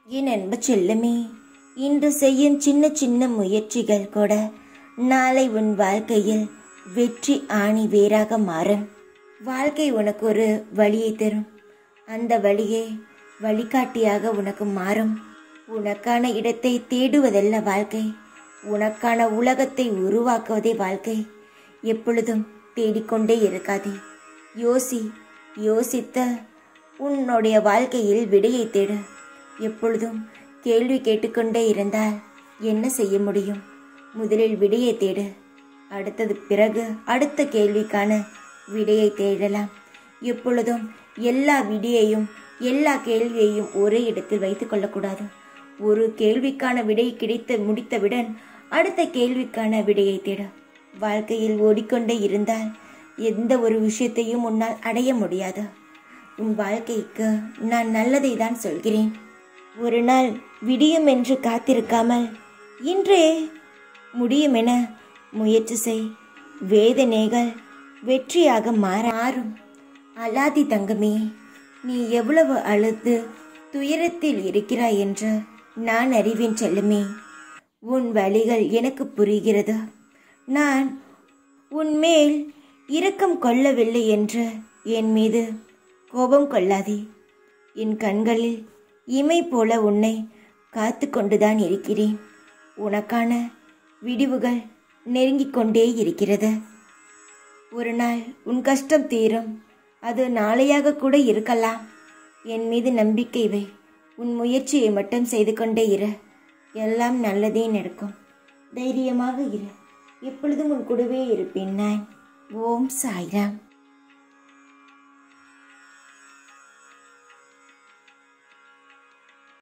என் அன்பு செல்லமே இன்று செய்யும் சின்ன சின்ன முயற்சிகள் கூட நாளை உன் வாழ்க்கையில் வெற்றி ஆணி வேறாக மாறும் வாழ்க்கை உனக்கு ஒரு வழியை தரும் அந்த வழியே வழிகாட்டியாக உனக்கு மாறும் உனக்கான இடத்தை தேடுவதல்ல வாழ்க்கை உனக்கான உலகத்தை உருவாக்குவதே வாழ்க்கை எப்பொழுதும் தேடிக்கொண்டே இருக்காதே யோசி யோசித்த உன்னுடைய வாழ்க்கையில் விடையை தேடு எப்பொழுதும் கேள்வி கேட்டுக்கொண்டே இருந்தால் என்ன செய்ய முடியும் முதலில் விடையை தேடு அடுத்தது பிறகு அடுத்த கேள்விக்கான விடையை தேடலாம் எப்பொழுதும் எல்லா விடையையும் எல்லா கேள்வியையும் ஒரே இடத்தில் வைத்துக் கொள்ளக்கூடாது ஒரு கேள்விக்கான விடை கிடைத்து முடித்தவுடன் அடுத்த கேள்விக்கான விடையை தேடு வாழ்க்கையில் ஓடிக்கொண்டே இருந்தால் எந்த ஒரு விஷயத்தையும் உன்னால் அடைய முடியாது உன் வாழ்க்கைக்கு நான் நல்லதை தான் சொல்கிறேன் ஒரு நாள் விடியும் என்று காத்திருக்காமல் இன்றே முடியும் என முயற்சி செய் வேதனைகள் வெற்றியாக மாற மாறும் அலாதி தங்கமே நீ எவ்வளவு அழுது துயரத்தில் இருக்கிறாய் என்று நான் அறிவேன் செல்லுமே உன் வழிகள் எனக்கு புரிகிறது நான் உன்மேல் இரக்கம் கொள்ளவில்லை என்று என் மீது கோபம் கொள்ளாதே என் கண்களில் இமை போல உன்னை காத்து கொண்டுதான் இருக்கிறேன் உனக்கான விடிவுகள் நெருங்கிக் கொண்டே இருக்கிறது ஒரு நாள் உன் கஷ்டம் தீரும் அது நாளையாக கூட இருக்கலாம் என் மீது நம்பிக்கை வை உன் முயற்சியை மட்டும் செய்து கொண்டே இரு எல்லாம் நல்லதே நடக்கும் தைரியமாக இரு எப்பொழுதும் உன் கூடவே இருப்பேன் நான் ஓம் சாய்ராம்